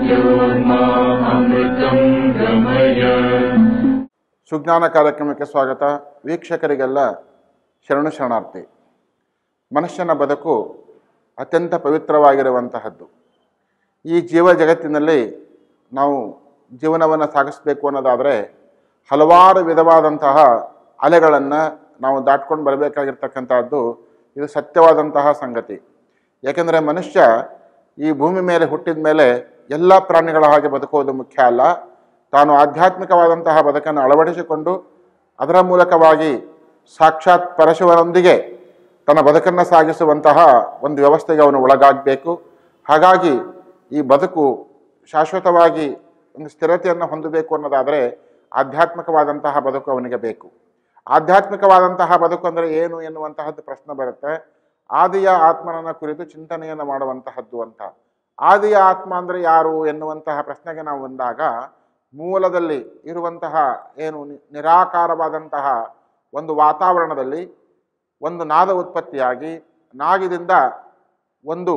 व्योमा अमृतं गमय ಸುಜ್ಞಾನ ಕಾರ್ಯಕ್ರಮಕ್ಕೆ ಸ್ವಾಗತ ವೀಕ್ಷಕರಿಗೆಲ್ಲ ಶರಣು ಶರಣಾರ್ಥಿ ಮನುಷ್ಯನ ಬದುಕು ಅತ್ಯಂತ ಪವಿತ್ರವಾಗಿರುವಂತಹದ್ದು ಈ ಜೀವ ಜಗತ್ತಿನಲ್ಲಿ ನಾವು ಜೀವನವನ್ನು ಸಾಗಿಸಬೇಕು ಅನ್ನೋದಾದರೆ ಹಲವಾರು ವಿಧವಾದಂತಹ ಅಲೆಗಳನ್ನು ನಾವು ದಾಟ್ಕೊಂಡು ಬರಬೇಕಾಗಿರ್ತಕ್ಕಂಥದ್ದು ಇದು ಸತ್ಯವಾದಂತಹ ಸಂಗತಿ ಏಕೆಂದರೆ ಮನುಷ್ಯ ಈ ಭೂಮಿ ಮೇಲೆ ಹುಟ್ಟಿದ ಮೇಲೆ ಎಲ್ಲ ಪ್ರಾಣಿಗಳ ಹಾಗೆ ಬದುಕುವುದು ಮುಖ್ಯ ಅಲ್ಲ ತಾನು ಆಧ್ಯಾತ್ಮಿಕವಾದಂತಹ ಬದುಕನ್ನು ಅಳವಡಿಸಿಕೊಂಡು ಅದರ ಮೂಲಕವಾಗಿ ಸಾಕ್ಷಾತ್ ಪರಶುವನೊಂದಿಗೆ ತನ್ನ ಬದುಕನ್ನು ಸಾಗಿಸುವಂತಹ ಒಂದು ವ್ಯವಸ್ಥೆಗೆ ಅವನು ಒಳಗಾಗಬೇಕು ಹಾಗಾಗಿ ಈ ಬದುಕು ಶಾಶ್ವತವಾಗಿ ಒಂದು ಸ್ಥಿರತೆಯನ್ನು ಹೊಂದಬೇಕು ಅನ್ನೋದಾದರೆ ಆಧ್ಯಾತ್ಮಿಕವಾದಂತಹ ಬದುಕು ಅವನಿಗೆ ಬೇಕು ಆಧ್ಯಾತ್ಮಿಕವಾದಂತಹ ಬದುಕು ಅಂದರೆ ಏನು ಎನ್ನುವಂತಹದ್ದು ಪ್ರಶ್ನೆ ಬರುತ್ತೆ ಆದಿಯ ಆತ್ಮನನ್ನ ಕುರಿತು ಚಿಂತನೆಯನ್ನು ಮಾಡುವಂತಹದ್ದು ಅಂತ ಆದಿಯ ಆತ್ಮ ಅಂದರೆ ಯಾರು ಎನ್ನುವಂತಹ ಪ್ರಶ್ನೆಗೆ ನಾವು ಬಂದಾಗ ಮೂಲದಲ್ಲಿ ಇರುವಂತಹ ಏನು ನಿ- ನಿರಾಕಾರವಾದಂತಹ ಒಂದು ವಾತಾವರಣದಲ್ಲಿ ಒಂದು ನಾದ ಉತ್ಪತ್ತಿಯಾಗಿ ನಾಗದಿಂದ ಒಂದು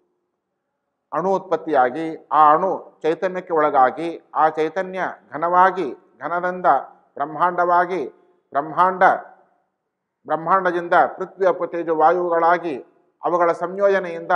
ಅಣು ಉತ್ಪತ್ತಿಯಾಗಿ ಆ ಅಣು ಚೈತನ್ಯಕ್ಕೆ ಒಳಗಾಗಿ ಆ ಚೈತನ್ಯ ಘನವಾಗಿ ಘನದಿಂದ ಬ್ರಹ್ಮಾಂಡವಾಗಿ ಬ್ರಹ್ಮಾಂಡ ಬ್ರಹ್ಮಾಂಡದಿಂದ ಪೃಥ್ವಿ ಅಪ್ಪು ತೇಜು ವಾಯುಗಳಾಗಿ ಅವುಗಳ ಸಂಯೋಜನೆಯಿಂದ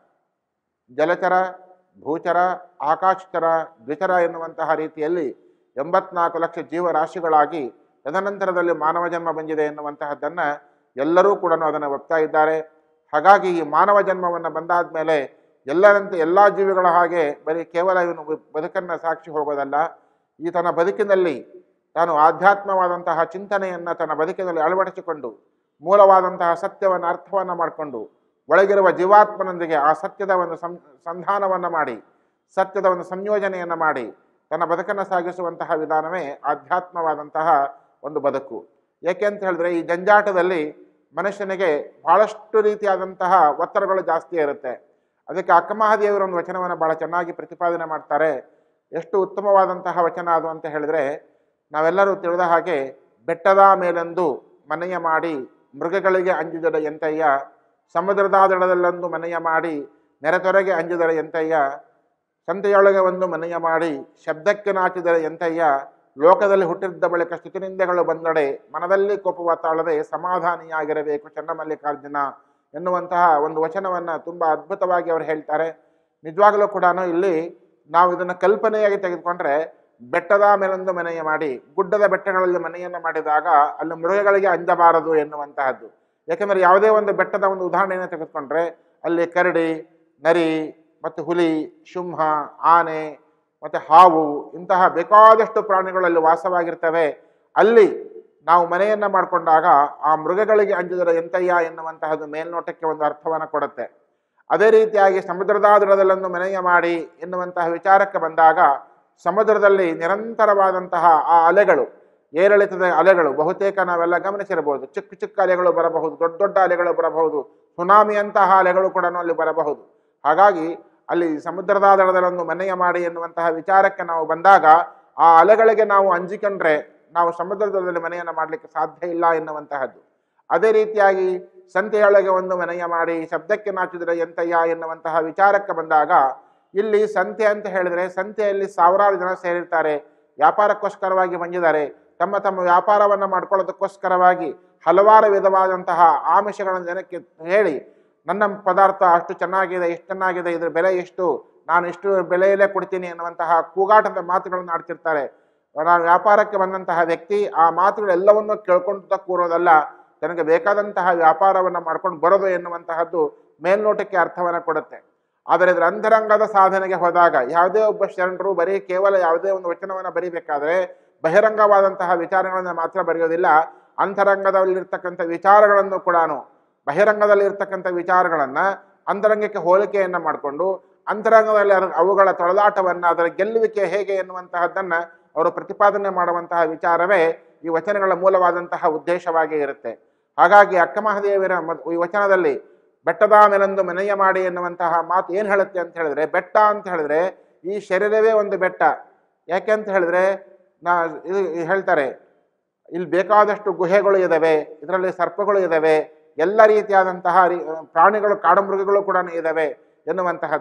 ಜಲಚರ ಭೂಚರ ಆಕಾಶಚರ ದ್ವಿಚರ ಎನ್ನುವಂತಹ ರೀತಿಯಲ್ಲಿ ಎಂಬತ್ನಾಲ್ಕು ಲಕ್ಷ ಜೀವರಾಶಿಗಳಾಗಿ ತದನಂತರದಲ್ಲಿ ಮಾನವ ಜನ್ಮ ಬಂದಿದೆ ಎನ್ನುವಂತಹದ್ದನ್ನು ಎಲ್ಲರೂ ಕೂಡ ಅದನ್ನು ಒಪ್ತಾ ಇದ್ದಾರೆ ಹಾಗಾಗಿ ಈ ಮಾನವ ಜನ್ಮವನ್ನು ಬಂದಾದ ಮೇಲೆ ಎಲ್ಲರಂತೆ ಎಲ್ಲ ಜೀವಿಗಳ ಹಾಗೆ ಬರೀ ಕೇವಲ ಇವನು ಬದುಕನ್ನು ಸಾಕ್ಷಿ ಹೋಗೋದಲ್ಲ ಈ ತನ್ನ ಬದುಕಿನಲ್ಲಿ ತಾನು ಆಧ್ಯಾತ್ಮವಾದಂತಹ ಚಿಂತನೆಯನ್ನು ತನ್ನ ಬದುಕಿನಲ್ಲಿ ಅಳವಡಿಸಿಕೊಂಡು ಮೂಲವಾದಂತಹ ಸತ್ಯವನ್ನು ಅರ್ಥವನ್ನು ಮಾಡಿಕೊಂಡು ಒಳಗಿರುವ ಜೀವಾತ್ಮನೊಂದಿಗೆ ಆ ಸತ್ಯದ ಒಂದು ಸಂ ಸಂಧಾನವನ್ನು ಮಾಡಿ ಸತ್ಯದ ಒಂದು ಸಂಯೋಜನೆಯನ್ನು ಮಾಡಿ ತನ್ನ ಬದುಕನ್ನು ಸಾಗಿಸುವಂತಹ ವಿಧಾನವೇ ಆಧ್ಯಾತ್ಮವಾದಂತಹ ಒಂದು ಬದುಕು ಏಕೆ ಅಂತ ಹೇಳಿದ್ರೆ ಈ ಜಂಜಾಟದಲ್ಲಿ ಮನುಷ್ಯನಿಗೆ ಬಹಳಷ್ಟು ರೀತಿಯಾದಂತಹ ಒತ್ತಡಗಳು ಜಾಸ್ತಿ ಇರುತ್ತೆ ಅದಕ್ಕೆ ಅಕ್ಕಮಹಾದೇವರು ಒಂದು ವಚನವನ್ನು ಬಹಳ ಚೆನ್ನಾಗಿ ಪ್ರತಿಪಾದನೆ ಮಾಡ್ತಾರೆ ಎಷ್ಟು ಉತ್ತಮವಾದಂತಹ ವಚನ ಅದು ಅಂತ ಹೇಳಿದ್ರೆ ನಾವೆಲ್ಲರೂ ತಿಳಿದ ಹಾಗೆ ಬೆಟ್ಟದ ಮೇಲೆಂದು ಮನೆಯ ಮಾಡಿ ಮೃಗಗಳಿಗೆ ಅಂಜಿದಡ ಎಂತಯ್ಯ ಸಮುದ್ರದ ದಡದಲ್ಲೊಂದು ಮನೆಯ ಮಾಡಿ ನೆರೆತೊರೆಗೆ ಅಂಜಿದರ ಎಂತಯ್ಯ ಸಂತೆಯೊಳಗೆ ಒಂದು ಮನೆಯ ಮಾಡಿ ಶಬ್ದಕ್ಕೆ ನಾಚಿದರೆ ಎಂತಯ್ಯ ಲೋಕದಲ್ಲಿ ಹುಟ್ಟಿದ್ದ ಬಳಿಕ ಸ್ತುತಿನಿಂದೆಗಳು ಬಂದಡೆ ಮನದಲ್ಲಿ ಕೋಪವ ತಾಳದೆ ಸಮಾಧಾನಿಯಾಗಿರಬೇಕು ಚನ್ನಮಲ್ಲಿಕಾರ್ಜುನ ಎನ್ನುವಂತಹ ಒಂದು ವಚನವನ್ನು ತುಂಬ ಅದ್ಭುತವಾಗಿ ಅವರು ಹೇಳ್ತಾರೆ ನಿಜವಾಗಲೂ ಕೂಡ ಇಲ್ಲಿ ನಾವು ಇದನ್ನು ಕಲ್ಪನೆಯಾಗಿ ತೆಗೆದುಕೊಂಡ್ರೆ ಬೆಟ್ಟದ ಮೇಲೊಂದು ಮನೆಯ ಮಾಡಿ ಗುಡ್ಡದ ಬೆಟ್ಟಗಳಲ್ಲಿ ಮನೆಯನ್ನು ಮಾಡಿದಾಗ ಅಲ್ಲಿ ಮೃಗಗಳಿಗೆ ಅಂಜಬಾರದು ಎನ್ನುವಂತಹದ್ದು ಯಾಕಂದರೆ ಯಾವುದೇ ಒಂದು ಬೆಟ್ಟದ ಒಂದು ಉದಾಹರಣೆಯನ್ನು ತೆಗೆದುಕೊಂಡ್ರೆ ಅಲ್ಲಿ ಕರಡಿ ನರಿ ಮತ್ತು ಹುಲಿ ಸಿಂಹ ಆನೆ ಮತ್ತು ಹಾವು ಇಂತಹ ಬೇಕಾದಷ್ಟು ಪ್ರಾಣಿಗಳಲ್ಲಿ ವಾಸವಾಗಿರ್ತವೆ ಅಲ್ಲಿ ನಾವು ಮನೆಯನ್ನು ಮಾಡಿಕೊಂಡಾಗ ಆ ಮೃಗಗಳಿಗೆ ಅಂಜಿದರ ಎಂತಯ್ಯ ಎನ್ನುವಂತಹದ್ದು ಮೇಲ್ನೋಟಕ್ಕೆ ಒಂದು ಅರ್ಥವನ್ನು ಕೊಡುತ್ತೆ ಅದೇ ರೀತಿಯಾಗಿ ಸಮುದ್ರದ ದಡದಲ್ಲೊಂದು ಮನೆಯ ಮಾಡಿ ಎನ್ನುವಂತಹ ವಿಚಾರಕ್ಕೆ ಬಂದಾಗ ಸಮುದ್ರದಲ್ಲಿ ನಿರಂತರವಾದಂತಹ ಆ ಅಲೆಗಳು ಏರಿಳಿತದ ಅಲೆಗಳು ಬಹುತೇಕ ನಾವೆಲ್ಲ ಗಮನಿಸಿರಬಹುದು ಚಿಕ್ಕ ಚಿಕ್ಕ ಅಲೆಗಳು ಬರಬಹುದು ದೊಡ್ಡ ದೊಡ್ಡ ಅಲೆಗಳು ಬರಬಹುದು ಸುನಾಮಿಯಂತಹ ಅಲೆಗಳು ಕೂಡ ಅಲ್ಲಿ ಬರಬಹುದು ಹಾಗಾಗಿ ಅಲ್ಲಿ ಸಮುದ್ರದ ದಡದಲ್ಲೊಂದು ಮನೆಯ ಮಾಡಿ ಎನ್ನುವಂತಹ ವಿಚಾರಕ್ಕೆ ನಾವು ಬಂದಾಗ ಆ ಅಲೆಗಳಿಗೆ ನಾವು ಅಂಜಿಕೊಂಡ್ರೆ ನಾವು ಸಮುದ್ರದಲ್ಲಿ ಮನೆಯನ್ನು ಮಾಡಲಿಕ್ಕೆ ಸಾಧ್ಯ ಇಲ್ಲ ಎನ್ನುವಂತಹದ್ದು ಅದೇ ರೀತಿಯಾಗಿ ಸಂತೆಯೊಳಗೆ ಒಂದು ಮನೆಯ ಮಾಡಿ ಶಬ್ದಕ್ಕೆ ನಾಚಿದರೆ ಎಂತಯ್ಯ ಎನ್ನುವಂತಹ ವಿಚಾರಕ್ಕೆ ಬಂದಾಗ ಇಲ್ಲಿ ಸಂತೆ ಅಂತ ಹೇಳಿದ್ರೆ ಸಂತೆಯಲ್ಲಿ ಸಾವಿರಾರು ಜನ ಸೇರಿರ್ತಾರೆ ವ್ಯಾಪಾರಕ್ಕೋಸ್ಕರವಾಗಿ ಬಂದಿದ್ದಾರೆ ತಮ್ಮ ತಮ್ಮ ವ್ಯಾಪಾರವನ್ನು ಮಾಡ್ಕೊಳ್ಳೋದಕ್ಕೋಸ್ಕರವಾಗಿ ಹಲವಾರು ವಿಧವಾದಂತಹ ಆಮಿಷಗಳನ್ನು ಜನಕ್ಕೆ ಹೇಳಿ ನನ್ನ ಪದಾರ್ಥ ಅಷ್ಟು ಚೆನ್ನಾಗಿದೆ ಎಷ್ಟು ಚೆನ್ನಾಗಿದೆ ಇದ್ರ ಬೆಲೆ ಎಷ್ಟು ನಾನು ಇಷ್ಟು ಬೆಲೆಯಲ್ಲೇ ಕೊಡ್ತೀನಿ ಎನ್ನುವಂತಹ ಕೂಗಾಟದ ಮಾತುಗಳನ್ನು ಆಡ್ತಿರ್ತಾರೆ ನಾನು ವ್ಯಾಪಾರಕ್ಕೆ ಬಂದಂತಹ ವ್ಯಕ್ತಿ ಆ ಮಾತುಗಳೆಲ್ಲವನ್ನು ಕೇಳ್ಕೊಂತ ಕೂರೋದಲ್ಲ ತನಗೆ ಬೇಕಾದಂತಹ ವ್ಯಾಪಾರವನ್ನು ಮಾಡ್ಕೊಂಡು ಬರೋದು ಎನ್ನುವಂತಹದ್ದು ಮೇಲ್ನೋಟಕ್ಕೆ ಅರ್ಥವನ್ನು ಕೊಡುತ್ತೆ ಆದರೆ ಇದರ ಅಂತರಂಗದ ಸಾಧನೆಗೆ ಹೋದಾಗ ಯಾವುದೇ ಒಬ್ಬ ಶರಣರು ಬರೀ ಕೇವಲ ಯಾವುದೇ ಒಂದು ವಚನವನ್ನು ಬರೀಬೇಕಾದ್ರೆ ಬಹಿರಂಗವಾದಂತಹ ವಿಚಾರಗಳನ್ನು ಮಾತ್ರ ಬರೆಯೋದಿಲ್ಲ ಅಂತರಂಗದಲ್ಲಿರ್ತಕ್ಕಂಥ ವಿಚಾರಗಳನ್ನು ಕೂಡ ಬಹಿರಂಗದಲ್ಲಿ ಇರ್ತಕ್ಕಂಥ ವಿಚಾರಗಳನ್ನು ಅಂತರಂಗಕ್ಕೆ ಹೋಲಿಕೆಯನ್ನು ಮಾಡಿಕೊಂಡು ಅಂತರಂಗದಲ್ಲಿ ಅದರ ಅವುಗಳ ತೊಳೆದಾಟವನ್ನು ಅದರ ಗೆಲ್ಲುವಿಕೆ ಹೇಗೆ ಎನ್ನುವಂತಹದ್ದನ್ನು ಅವರು ಪ್ರತಿಪಾದನೆ ಮಾಡುವಂತಹ ವಿಚಾರವೇ ಈ ವಚನಗಳ ಮೂಲವಾದಂತಹ ಉದ್ದೇಶವಾಗಿ ಇರುತ್ತೆ ಹಾಗಾಗಿ ಅಕ್ಕಮಹಾದೇವಿಯರ ಮದ್- ಈ ವಚನದಲ್ಲಿ ಬೆಟ್ಟದ ಮೇಲೊಂದು ಮನೆಯ ಮಾಡಿ ಎನ್ನುವಂತಹ ಮಾತು ಏನು ಹೇಳುತ್ತೆ ಅಂತ ಹೇಳಿದ್ರೆ ಬೆಟ್ಟ ಅಂತ ಹೇಳಿದ್ರೆ ಈ ಶರೀರವೇ ಒಂದು ಬೆಟ್ಟ ಯಾಕೆ ಅಂತ ಹೇಳಿದ್ರೆ ನಾ ಇದು ಹೇಳ್ತಾರೆ ಇಲ್ಲಿ ಬೇಕಾದಷ್ಟು ಗುಹೆಗಳು ಇದ್ದಾವೆ ಇದರಲ್ಲಿ ಸರ್ಪಗಳು ಇದ್ದಾವೆ ಎಲ್ಲ ರೀತಿಯಾದಂತಹ ರೀ- ಪ್ರಾಣಿಗಳು ಕಾಡುಮೃಗಗಳು ಕೂಡ ಇದ್ದಾವೆ ಎನ್ನುವಂತಹದ್ದು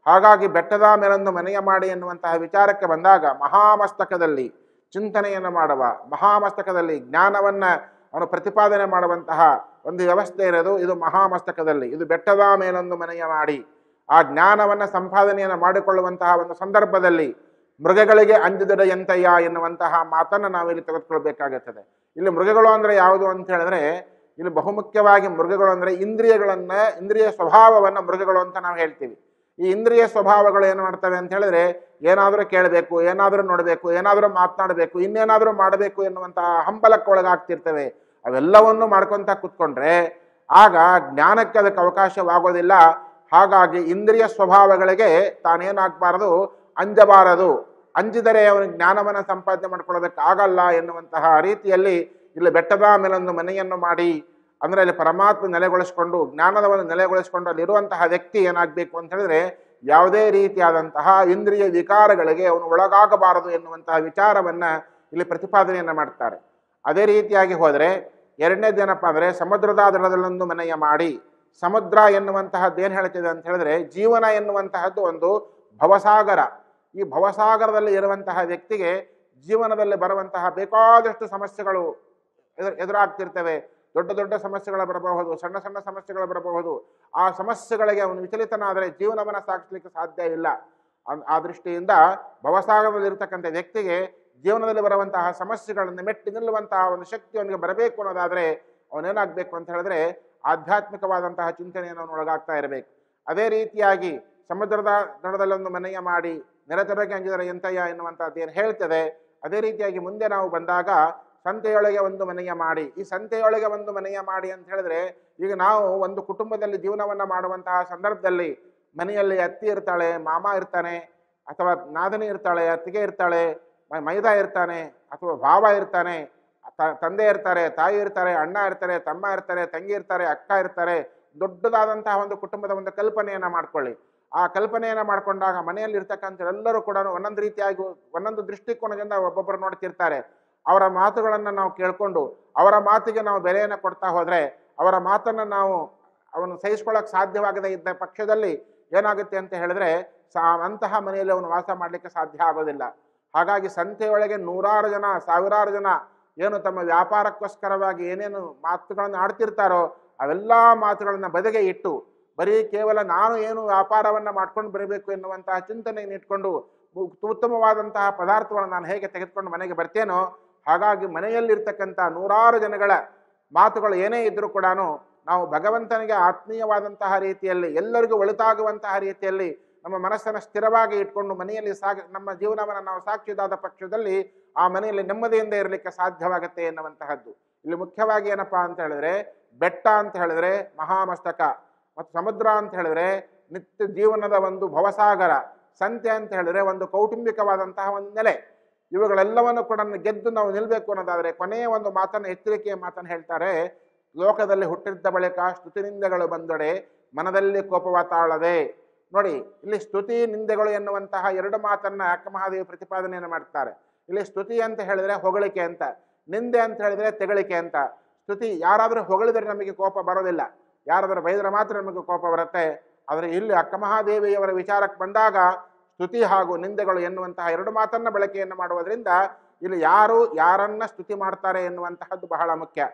ಹಾಗಾಗಿ ಬೆಟ್ಟದ ಮೇಲೊಂದು ಮನೆಯ ಮಾಡಿ ಎನ್ನುವಂತಹ ವಿಚಾರಕ್ಕೆ ಬಂದಾಗ ಮಹಾಮಸ್ತಕದಲ್ಲಿ ಚಿಂತನೆಯನ್ನು ಮಾಡುವ ಮಹಾಮಸ್ತಕದಲ್ಲಿ ಜ್ಞಾನವನ್ನ ಅವನು ಪ್ರತಿಪಾದನೆ ಮಾಡುವಂತಹ ಒಂದು ವ್ಯವಸ್ಥೆ ಇರೋದು ಇದು ಮಹಾಮಸ್ತಕದಲ್ಲಿ ಇದು ಬೆಟ್ಟದ ಮೇಲೊಂದು ಮನೆಯ ಮಾಡಿ ಆ ಜ್ಞಾನವನ್ನ ಸಂಪಾದನೆಯನ್ನು ಮಾಡಿಕೊಳ್ಳುವಂತಹ ಒಂದು ಸಂದರ್ಭದಲ್ಲಿ ಮೃಗಗಳಿಗೆ ಅಂಜಿದರೆ ಎಂತಯ್ಯ ಎನ್ನುವಂತಹ ಮಾತನ್ನು ನಾವಿಲ್ಲಿ ತೆಗೆದುಕೊಳ್ಬೇಕಾಗುತ್ತದೆ ಇಲ್ಲಿ ಮೃಗಗಳು ಅಂದ್ರೆ ಯಾವುದು ಅಂತ ಹೇಳಿದ್ರೆ ಇಲ್ಲಿ ಬಹುಮುಖ್ಯವಾಗಿ ಮೃಗಗಳು ಅಂದ್ರೆ ಇಂದ್ರಿಯಗಳನ್ನ ಇಂದ್ರಿಯ ಸ್ವಭಾವವನ್ನ ಮೃಗಗಳು ಅಂತ ನಾವು ಹೇಳ್ತೀವಿ ಈ ಇಂದ್ರಿಯ ಸ್ವಭಾವಗಳು ಏನು ಮಾಡ್ತವೆ ಅಂತ ಹೇಳಿದ್ರೆ ಏನಾದರೂ ಕೇಳಬೇಕು ಏನಾದರೂ ನೋಡಬೇಕು ಏನಾದರೂ ಮಾತನಾಡಬೇಕು ಇನ್ನೇನಾದರೂ ಮಾಡಬೇಕು ಎನ್ನುವಂತಹ ಹಂಬಲಕ್ಕೆ ಒಳಗಾಗ್ತಿರ್ತವೆ ಅವೆಲ್ಲವನ್ನು ಮಾಡ್ಕೊಂತ ಕೂತ್ಕೊಂಡ್ರೆ ಆಗ ಜ್ಞಾನಕ್ಕೆ ಅದಕ್ಕೆ ಅವಕಾಶವಾಗೋದಿಲ್ಲ ಹಾಗಾಗಿ ಇಂದ್ರಿಯ ಸ್ವಭಾವಗಳಿಗೆ ತಾನೇನಾಗಬಾರದು ಅಂಜಬಾರದು ಅಂಜಿದರೆ ಅವನು ಜ್ಞಾನವನ್ನು ಸಂಪಾದನೆ ಮಾಡ್ಕೊಳ್ಳೋದಕ್ಕೆ ಆಗಲ್ಲ ಎನ್ನುವಂತಹ ರೀತಿಯಲ್ಲಿ ಇಲ್ಲಿ ಬೆಟ್ಟದ ಮೇಲೊಂದು ಮನೆಯನ್ನು ಮಾಡಿ ಅಂದ್ರೆ ಅಲ್ಲಿ ಪರಮಾತ್ಮ ನೆಲೆಗೊಳಿಸ್ಕೊಂಡು ಜ್ಞಾನದ ಒಂದು ನೆಲೆಗೊಳಿಸ್ಕೊಂಡು ಅಲ್ಲಿರುವಂತಹ ವ್ಯಕ್ತಿ ಏನಾಗಬೇಕು ಅಂತ ಹೇಳಿದ್ರೆ ಯಾವುದೇ ರೀತಿಯಾದಂತಹ ಇಂದ್ರಿಯ ವಿಕಾರಗಳಿಗೆ ಅವನು ಒಳಗಾಗಬಾರದು ಎನ್ನುವಂತಹ ವಿಚಾರವನ್ನ ಇಲ್ಲಿ ಪ್ರತಿಪಾದನೆಯನ್ನ ಮಾಡ್ತಾರೆ ಅದೇ ರೀತಿಯಾಗಿ ಹೋದರೆ ಎರಡನೇದೇನಪ್ಪ ಅಂದ್ರೆ ಸಮುದ್ರದ ದಡದಲ್ಲೊಂದು ಮನೆಯ ಮಾಡಿ ಸಮುದ್ರ ಎನ್ನುವಂತಹದ್ದು ಏನು ಹೇಳ್ತಿದೆ ಅಂತ ಹೇಳಿದ್ರೆ ಜೀವನ ಎನ್ನುವಂತಹದ್ದು ಒಂದು ಭವಸಾಗರ ಈ ಭವಸಾಗರದಲ್ಲಿ ಇರುವಂತಹ ವ್ಯಕ್ತಿಗೆ ಜೀವನದಲ್ಲಿ ಬರುವಂತಹ ಬೇಕಾದಷ್ಟು ಸಮಸ್ಯೆಗಳು ಎದುರು ಎದುರಾಗ್ತಿರ್ತವೆ ದೊಡ್ಡ ದೊಡ್ಡ ಸಮಸ್ಯೆಗಳು ಬರಬಹುದು ಸಣ್ಣ ಸಣ್ಣ ಸಮಸ್ಯೆಗಳು ಬರಬಹುದು ಆ ಸಮಸ್ಯೆಗಳಿಗೆ ಅವನು ವಿಚಲಿತನಾದರೆ ಜೀವನವನ್ನು ಸಾಗಿಸ್ಲಿಕ್ಕೆ ಸಾಧ್ಯ ಇಲ್ಲ ಅನ್- ಆ ದೃಷ್ಟಿಯಿಂದ ಭವಸಾಗರದಲ್ಲಿ ಇರತಕ್ಕಂಥ ವ್ಯಕ್ತಿಗೆ ಜೀವನದಲ್ಲಿ ಬರುವಂತಹ ಸಮಸ್ಯೆಗಳನ್ನು ಮೆಟ್ಟಿ ನಿಲ್ಲುವಂತಹ ಒಂದು ಶಕ್ತಿ ಅವನಿಗೆ ಬರಬೇಕು ಅನ್ನೋದಾದ್ರೆ ಅವನೇನಾಗಬೇಕು ಅಂತ ಹೇಳಿದ್ರೆ ಆಧ್ಯಾತ್ಮಿಕವಾದಂತಹ ಚಿಂತನೆಯನ್ನು ಅವನು ಒಳಗಾಗ್ತಾ ಇರಬೇಕು ಅದೇ ರೀತಿಯಾಗಿ ಸಮುದ್ರದ ದಡದಲ್ಲೊಂದು ಮನೆಯ ಮಾಡಿ ನೆರೆತೊರೆಗೆ ಅಂಜಿದರೆ ಎಂತಯ್ಯ ಎನ್ನುವಂಥದ್ದು ಏನು ಹೇಳ್ತದೆ ಅದೇ ರೀತಿಯಾಗಿ ಮುಂದೆ ನಾವು ಬಂದಾಗ ಸಂತೆಯೊಳಗೆ ಒಂದು ಮನೆಯ ಮಾಡಿ ಈ ಸಂತೆಯೊಳಗೆ ಒಂದು ಮನೆಯ ಮಾಡಿ ಅಂತ ಹೇಳಿದ್ರೆ ಈಗ ನಾವು ಒಂದು ಕುಟುಂಬದಲ್ಲಿ ಜೀವನವನ್ನ ಮಾಡುವಂತಹ ಸಂದರ್ಭದಲ್ಲಿ ಮನೆಯಲ್ಲಿ ಅತ್ತಿ ಇರ್ತಾಳೆ ಮಾಮ ಇರ್ತಾನೆ ಅಥವಾ ನಾದನಿ ಇರ್ತಾಳೆ ಅತ್ತಿಗೆ ಇರ್ತಾಳೆ ಮ- ಮೈದ ಇರ್ತಾನೆ ಅಥವಾ ಭಾವ ಇರ್ತಾನೆ ತ- ತಂದೆ ಇರ್ತಾರೆ ತಾಯಿ ಇರ್ತಾರೆ ಅಣ್ಣ ಇರ್ತಾರೆ ತಮ್ಮ ಇರ್ತಾರೆ ತಂಗಿ ಇರ್ತಾರೆ ಅಕ್ಕ ಇರ್ತಾರೆ ದೊಡ್ಡದಾದಂತಹ ಒಂದು ಕುಟುಂಬದ ಒಂದು ಕಲ್ಪನೆಯನ್ನ ಮಾಡ್ಕೊಳ್ಳಿ ಆ ಕಲ್ಪನೆಯನ್ನ ಮಾಡ್ಕೊಂಡಾಗ ಮನೆಯಲ್ಲಿ ಇರ್ತಕ್ಕಂಥ ಎಲ್ಲರೂ ಕೂಡ ಒಂದೊಂದು ರೀತಿಯಾಗಿ ಒಂದೊಂದು ದೃಷ್ಟಿಕೋನದಿಂದ ಒಬ್ಬೊಬ್ಬರು ನೋಡ್ತಿರ್ತಾರೆ ಅವರ ಮಾತುಗಳನ್ನು ನಾವು ಕೇಳ್ಕೊಂಡು ಅವರ ಮಾತಿಗೆ ನಾವು ಬೆಲೆಯನ್ನು ಕೊಡ್ತಾ ಹೋದ್ರೆ ಅವರ ಮಾತನ್ನು ನಾವು ಅವನು ಸಹಿಸ್ಕೊಳ್ಳೋಕೆ ಸಾಧ್ಯವಾಗದೇ ಇದ್ದ ಪಕ್ಷದಲ್ಲಿ ಏನಾಗುತ್ತೆ ಅಂತ ಹೇಳಿದ್ರೆ ಸಾ ಅಂತಹ ಮನೆಯಲ್ಲಿ ಅವನು ವಾಸ ಮಾಡಲಿಕ್ಕೆ ಸಾಧ್ಯ ಆಗೋದಿಲ್ಲ ಹಾಗಾಗಿ ಸಂತೆಯೊಳಗೆ ನೂರಾರು ಜನ ಸಾವಿರಾರು ಜನ ಏನು ತಮ್ಮ ವ್ಯಾಪಾರಕ್ಕೋಸ್ಕರವಾಗಿ ಏನೇನು ಮಾತುಗಳನ್ನು ಆಡ್ತಿರ್ತಾರೋ ಅವೆಲ್ಲ ಮಾತುಗಳನ್ನ ಬದಿಗೆ ಇಟ್ಟು ಬರೀ ಕೇವಲ ನಾನು ಏನು ವ್ಯಾಪಾರವನ್ನ ಮಾಡ್ಕೊಂಡು ಬರಬೇಕು ಎನ್ನುವಂತಹ ಚಿಂತನೆಯನ್ನು ಇಟ್ಕೊಂಡು ಉ- ಉತ್ತಮವಾದಂತಹ ಪದಾರ್ಥಗಳನ್ನು ನಾನು ಹೇಗೆ ತೆಗೆದುಕೊಂಡು ಮನೆಗೆ ಬರ್ತೇನೋ ಹಾಗಾಗಿ ಮನೆಯಲ್ಲಿರ್ತಕ್ಕಂಥ ನೂರಾರು ಜನಗಳ ಮಾತುಗಳು ಏನೇ ಇದ್ರೂ ಕೂಡ ನಾವು ಭಗವಂತನಿಗೆ ಆತ್ಮೀಯವಾದಂತಹ ರೀತಿಯಲ್ಲಿ ಎಲ್ಲರಿಗೂ ಒಳಿತಾಗುವಂತಹ ರೀತಿಯಲ್ಲಿ ನಮ್ಮ ಮನಸ್ಸನ್ನು ಸ್ಥಿರವಾಗಿ ಇಟ್ಕೊಂಡು ಮನೆಯಲ್ಲಿ ಸಾಗ ನಮ್ಮ ಜೀವನವನ್ನು ನಾವು ಸಾಕ್ಷಿದಾದ ಪಕ್ಷದಲ್ಲಿ ಆ ಮನೆಯಲ್ಲಿ ನೆಮ್ಮದಿಯಿಂದ ಇರಲಿಕ್ಕೆ ಸಾಧ್ಯವಾಗುತ್ತೆ ಎನ್ನುವಂತಹದ್ದು ಇಲ್ಲಿ ಮುಖ್ಯವಾಗಿ ಏನಪ್ಪಾ ಅಂತ ಹೇಳಿದ್ರೆ ಬೆಟ್ಟ ಅಂತ ಹೇಳಿದ್ರೆ ಮಹಾಮಸ್ತಕ ಮತ್ತು ಸಮುದ್ರ ಅಂತ ಹೇಳಿದ್ರೆ ನಿತ್ಯ ಜೀವನದ ಒಂದು ಭವಸಾಗರ ಸಂತೆ ಅಂತ ಹೇಳಿದ್ರೆ ಒಂದು ಕೌಟುಂಬಿಕವಾದಂತಹ ಒಂದು ನೆಲೆ ಇವುಗಳೆಲ್ಲವನ್ನು ಕೂಡ ಗೆದ್ದು ನಾವು ನಿಲ್ಬೇಕು ಅನ್ನೋದಾದ್ರೆ ಕೊನೆಯ ಒಂದು ಮಾತನ್ನು ಎಚ್ಚರಿಕೆಯ ಮಾತನ್ನು ಹೇಳ್ತಾರೆ ಲೋಕದಲ್ಲಿ ಹುಟ್ಟಿದ್ದ ಬಳಿಕ ಸ್ತುತಿ ನಿಂದೆಗಳು ಬಂದೊಡೆ ಮನದಲ್ಲಿ ಕೋಪವ ತಾಳದೆ ನೋಡಿ ಇಲ್ಲಿ ಸ್ತುತಿ ನಿಂದೆಗಳು ಎನ್ನುವಂತಹ ಎರಡು ಮಾತನ್ನ ಅಕ್ಕ ಮಹಾದೇವಿ ಪ್ರತಿಪಾದನೆಯನ್ನು ಮಾಡ್ತಾರೆ ಇಲ್ಲಿ ಸ್ತುತಿ ಅಂತ ಹೇಳಿದ್ರೆ ಹೊಗಳಿಕೆ ಅಂತ ನಿಂದೆ ಅಂತ ಹೇಳಿದ್ರೆ ತೆಗಳಿಕೆ ಅಂತ ಸ್ತುತಿ ಯಾರಾದರೂ ಹೊಗಳಿದರೆ ನಮಗೆ ಕೋಪ ಬರೋದಿಲ್ಲ ಯಾರಾದರೂ ಬೈದರೆ ಮಾತ್ರ ನಮಗೆ ಕೋಪ ಬರುತ್ತೆ ಆದರೆ ಇಲ್ಲಿ ಅಕ್ಕ ಮಹಾದೇವಿಯವರ ವಿಚಾರಕ್ಕೆ ಬಂದಾಗ ಸ್ತುತಿ ಹಾಗೂ ನಿಂದೆಗಳು ಎನ್ನುವಂತಹ ಎರಡು ಮಾತನ್ನ ಬಳಕೆಯನ್ನು ಮಾಡುವುದರಿಂದ ಇಲ್ಲಿ ಯಾರು ಯಾರನ್ನ ಸ್ತುತಿ ಮಾಡ್ತಾರೆ ಎನ್ನುವಂತಹದ್ದು ಬಹಳ ಮುಖ್ಯ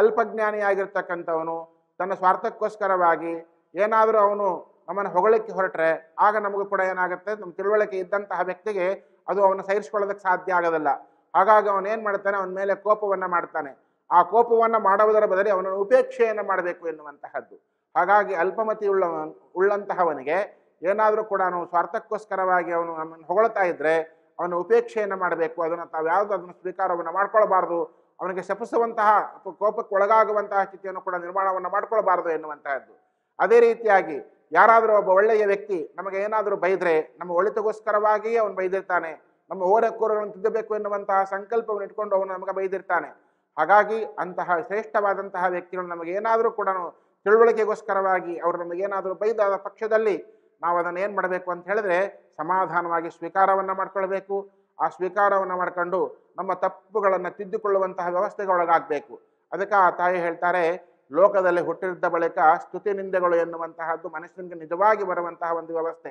ಅಲ್ಪಜ್ಞಾನಿಯಾಗಿರ್ತಕ್ಕಂಥವನು ತನ್ನ ಸ್ವಾರ್ಥಕ್ಕೋಸ್ಕರವಾಗಿ ಏನಾದರೂ ಅವನು ನಮ್ಮನ್ನು ಹೊಗಳಿಕ್ಕೆ ಹೊರಟ್ರೆ ಆಗ ನಮಗೂ ಕೂಡ ಏನಾಗುತ್ತೆ ನಮ್ಮ ತಿಳುವಳಿಕೆ ಇದ್ದಂತಹ ವ್ಯಕ್ತಿಗೆ ಅದು ಅವನು ಸಹಿಸಿಕೊಳ್ಳೋದಕ್ಕೆ ಸಾಧ್ಯ ಆಗೋದಿಲ್ಲ ಹಾಗಾಗಿ ಅವನು ಏನು ಮಾಡ್ತಾನೆ ಅವನ ಮೇಲೆ ಕೋಪವನ್ನ ಮಾಡ್ತಾನೆ ಆ ಕೋಪವನ್ನ ಮಾಡುವುದರ ಬದಲಿ ಅವನನ್ನು ಉಪೇಕ್ಷೆಯನ್ನು ಮಾಡಬೇಕು ಎನ್ನುವಂತಹದ್ದು ಹಾಗಾಗಿ ಅಲ್ಪಮತಿ ಉಳ್ಳ ಉಳ್ಳಂತಹವನಿಗೆ ಏನಾದರೂ ಕೂಡ ಅವನು ಸ್ವಾರ್ಥಕ್ಕೋಸ್ಕರವಾಗಿ ಅವನು ನಮ್ಮನ್ನು ಹೊಗಳ್ತಾ ಇದ್ರೆ ಅವನ ಉಪೇಕ್ಷೆಯನ್ನು ಮಾಡಬೇಕು ಅದನ್ನು ತಾವು ಯಾವುದು ಅದನ್ನು ಸ್ವೀಕಾರವನ್ನು ಮಾಡ್ಕೊಳ್ಬಾರ್ದು ಅವನಿಗೆ ಶಪಿಸುವಂತಹ ಅಥವಾ ಕೋಪಕ್ಕೆ ಒಳಗಾಗುವಂತಹ ಸ್ಥಿತಿಯನ್ನು ಕೂಡ ನಿರ್ಮಾಣವನ್ನು ಮಾಡ್ಕೊಳ್ಬಾರ್ದು ಎನ್ನುವಂತಹದ್ದು ಅದೇ ರೀತಿಯಾಗಿ ಯಾರಾದರೂ ಒಬ್ಬ ಒಳ್ಳೆಯ ವ್ಯಕ್ತಿ ನಮಗೆ ಏನಾದರೂ ಬೈದ್ರೆ ನಮ್ಮ ಒಳಿತಗೋಸ್ಕರವಾಗಿಯೇ ಅವನು ಬೈದಿರ್ತಾನೆ ನಮ್ಮ ಓರಕ್ಕೂರಗಳನ್ನು ತಿದ್ದಬೇಕು ಎನ್ನುವಂತಹ ಸಂಕಲ್ಪವನ್ನು ಇಟ್ಕೊಂಡು ಅವನು ನಮಗೆ ಬೈದಿರ್ತಾನೆ ಹಾಗಾಗಿ ಅಂತಹ ಶ್ರೇಷ್ಠವಾದಂತಹ ವ್ಯಕ್ತಿಗಳು ನಮಗೆ ಏನಾದರೂ ಕೂಡ ತಿಳುವಳಿಕೆಗೋಸ್ಕರವಾಗಿ ಅವರು ನಮಗೇನಾದರೂ ಬೈದಾದ ಪಕ್ಷದಲ್ಲಿ ನಾವು ಅದನ್ನು ಏನು ಮಾಡಬೇಕು ಅಂತ ಹೇಳಿದ್ರೆ ಸಮಾಧಾನವಾಗಿ ಸ್ವೀಕಾರವನ್ನು ಮಾಡ್ಕೊಳ್ಬೇಕು ಆ ಸ್ವೀಕಾರವನ್ನು ಮಾಡ್ಕೊಂಡು ನಮ್ಮ ತಪ್ಪುಗಳನ್ನು ತಿದ್ದುಕೊಳ್ಳುವಂತಹ ವ್ಯವಸ್ಥೆಗೊಳಗಾಗಬೇಕು ಅದಕ್ಕೆ ಆ ತಾಯಿ ಹೇಳ್ತಾರೆ ಲೋಕದಲ್ಲಿ ಹುಟ್ಟಿದ್ದ ಬಳಿಕ ಸ್ತುತಿ ನಿಂದೆಗಳು ಎನ್ನುವಂತಹದ್ದು ಮನುಷ್ಯನಿಗೆ ನಿಜವಾಗಿ ಬರುವಂತಹ ಒಂದು ವ್ಯವಸ್ಥೆ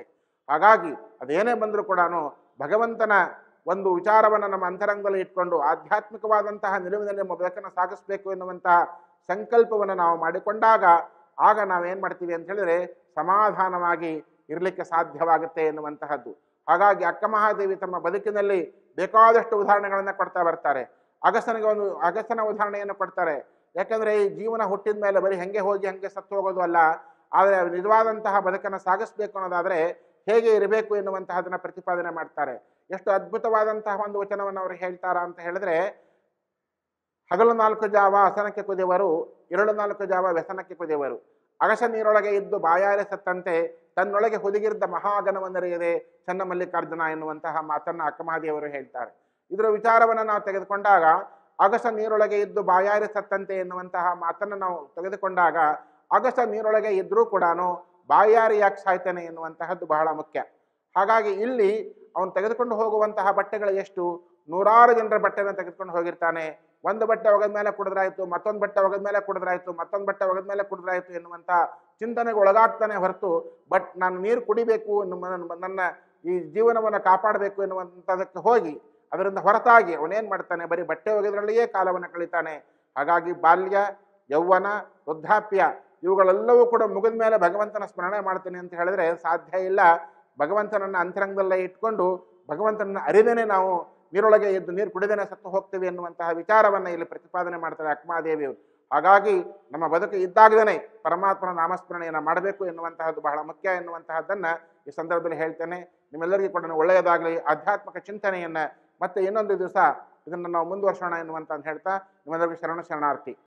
ಹಾಗಾಗಿ ಅದೇನೇ ಬಂದರೂ ಕೂಡ ಭಗವಂತನ ಒಂದು ವಿಚಾರವನ್ನು ನಮ್ಮ ಅಂತರಂಗದಲ್ಲಿ ಇಟ್ಕೊಂಡು ಆಧ್ಯಾತ್ಮಿಕವಾದಂತಹ ನಿಲುವಿನಲ್ಲಿ ನಮ್ಮ ಬದುಕನ್ನು ಸಾಗಿಸಬೇಕು ಎನ್ನುವಂತಹ ಸಂಕಲ್ಪವನ್ನು ನಾವು ಮಾಡಿಕೊಂಡಾಗ ಆಗ ನಾವೇನು ಮಾಡ್ತೀವಿ ಅಂತ ಹೇಳಿದ್ರೆ ಸಮಾಧಾನವಾಗಿ ಇರಲಿಕ್ಕೆ ಸಾಧ್ಯವಾಗುತ್ತೆ ಎನ್ನುವಂತಹದ್ದು ಹಾಗಾಗಿ ಅಕ್ಕ ಮಹಾದೇವಿ ತಮ್ಮ ಬದುಕಿನಲ್ಲಿ ಬೇಕಾದಷ್ಟು ಉದಾಹರಣೆಗಳನ್ನು ಕೊಡ್ತಾ ಬರ್ತಾರೆ ಅಗಸನಿಗೆ ಒಂದು ಅಗಸನ ಉದಾಹರಣೆಯನ್ನು ಕೊಡ್ತಾರೆ ಯಾಕಂದ್ರೆ ಈ ಜೀವನ ಹುಟ್ಟಿದ ಮೇಲೆ ಬರೀ ಹೆಂಗೆ ಹೋಗಿ ಹಂಗೆ ಸತ್ತು ಹೋಗೋದು ಅಲ್ಲ ಆದರೆ ನಿಜವಾದಂತಹ ಬದುಕನ್ನು ಸಾಗಿಸ್ಬೇಕು ಅನ್ನೋದಾದರೆ ಹೇಗೆ ಇರಬೇಕು ಎನ್ನುವಂತಹದನ್ನ ಪ್ರತಿಪಾದನೆ ಮಾಡ್ತಾರೆ ಎಷ್ಟು ಅದ್ಭುತವಾದಂತಹ ಒಂದು ವಚನವನ್ನು ಅವರು ಹೇಳ್ತಾರ ಅಂತ ಹೇಳಿದ್ರೆ ಹಗಲು ನಾಲ್ಕು ಜಾವ ಹಸನಕ್ಕೆ ಕುದಿಯವರು ಎರಡು ನಾಲ್ಕು ಜಾವ ವ್ಯಸನಕ್ಕೆ ಕುದಿಯವರು ಅಗಸ ನೀರೊಳಗೆ ಇದ್ದು ಬಾಯಾರೆ ಸತ್ತಂತೆ ತನ್ನೊಳಗೆ ಹುದುಗಿರಿದ್ದ ಮಹಾಗಣವನ್ನರಿಯದೆ ಚನ್ನ ಮಲ್ಲಿಕಾರ್ಜುನ ಎನ್ನುವಂತಹ ಮಾತನ್ನ ಅಕ್ಕಮಹಾದೇವರು ಹೇಳ್ತಾರೆ ಇದರ ವಿಚಾರವನ್ನು ನಾವು ತೆಗೆದುಕೊಂಡಾಗ ಅಗಸ ನೀರೊಳಗೆ ಇದ್ದು ಬಾಯಾರೆ ಸತ್ತಂತೆ ಎನ್ನುವಂತಹ ಮಾತನ್ನು ನಾವು ತೆಗೆದುಕೊಂಡಾಗ ಅಗಸ ನೀರೊಳಗೆ ಇದ್ರೂ ಕೂಡ ಬಾಯಾರಿ ಯಾಕೆ ಸಾಯ್ತಾನೆ ಎನ್ನುವಂತಹದ್ದು ಬಹಳ ಮುಖ್ಯ ಹಾಗಾಗಿ ಇಲ್ಲಿ ಅವನು ತೆಗೆದುಕೊಂಡು ಹೋಗುವಂತಹ ಬಟ್ಟೆಗಳು ಎಷ್ಟು ನೂರಾರು ಜನರ ಬಟ್ಟೆಯನ್ನು ತೆಗೆದುಕೊಂಡು ಹೋಗಿರ್ತಾನೆ ಒಂದು ಬಟ್ಟೆ ಒಗದ ಮೇಲೆ ಕುಡಿದ್ರಾಯ್ತು ಮತ್ತೊಂದು ಬಟ್ಟೆ ಒಗದ ಮೇಲೆ ಕುಡಿದ್ರಾಯ್ತು ಮತ್ತೊಂದು ಬಟ್ಟೆ ಒಗದ ಮೇಲೆ ಕುಡಿದ್ರಾಯ್ತು ಎನ್ನುವಂಥ ಚಿಂತನೆಗೆ ಒಳಗಾಗ್ತಾನೆ ಹೊರತು ಬಟ್ ನಾನು ನೀರು ಕುಡಿಬೇಕು ಎನ್ನುವ ನನ್ನ- ನನ್ನ ಈ ಜೀವನವನ್ನು ಕಾಪಾಡಬೇಕು ಎನ್ನುವಂಥದಕ್ಕೆ ಹೋಗಿ ಅದರಿಂದ ಹೊರತಾಗಿ ಅವನೇನು ಮಾಡ್ತಾನೆ ಬರೀ ಬಟ್ಟೆ ಒಗೆದ್ರಲ್ಲಿಯೇ ಕಾಲವನ್ನು ಕಳೀತಾನೆ ಹಾಗಾಗಿ ಬಾಲ್ಯ ಯೌವನ ವೃದ್ಧಾಪ್ಯ ಇವುಗಳೆಲ್ಲವೂ ಕೂಡ ಮುಗಿದ ಮೇಲೆ ಭಗವಂತನ ಸ್ಮರಣೆ ಮಾಡ್ತೀನಿ ಅಂತ ಹೇಳಿದ್ರೆ ಸಾಧ್ಯ ಇಲ್ಲ ಭಗವಂತನನ್ನ ಅಂತರಂಗದಲ್ಲೇ ಇಟ್ಕೊಂಡು ಭಗವಂತನನ್ನ ಅರಿದೇನೆ ನಾವು ನೀರೊಳಗೆ ಎದ್ದು ನೀರು ಕುಡಿದೇನೆ ಸತ್ತು ಹೋಗ್ತೀವಿ ಎನ್ನುವಂತಹ ವಿಚಾರವನ್ನು ಇಲ್ಲಿ ಪ್ರತಿಪಾದನೆ ಮಾಡ್ತಾರೆ ಅಕ್ಮಾದೇವಿಯವರು ಹಾಗಾಗಿ ನಮ್ಮ ಬದುಕು ಇದ್ದಾಗದೇ ಪರಮಾತ್ಮನ ನಾಮಸ್ಮರಣೆಯನ್ನು ಮಾಡಬೇಕು ಎನ್ನುವಂತಹದ್ದು ಬಹಳ ಮುಖ್ಯ ಎನ್ನುವಂತಹದ್ದನ್ನು ಈ ಸಂದರ್ಭದಲ್ಲಿ ಹೇಳ್ತೇನೆ ನಿಮ್ಮೆಲ್ಲರಿಗೂ ಕೂಡ ಒಳ್ಳೆಯದಾಗಲಿ ಆಧ್ಯಾತ್ಮಿಕ ಚಿಂತನೆಯನ್ನು ಮತ್ತೆ ಇನ್ನೊಂದು ದಿವಸ ಇದನ್ನು ನಾವು ಮುಂದುವರ್ಸೋಣ ಎನ್ನುವಂತ ಹೇಳ್ತಾ ನಿಮ್ಮೆಲ್ಲರಿಗೂ ಶರಣ ಶರಣಾರ್ಥಿ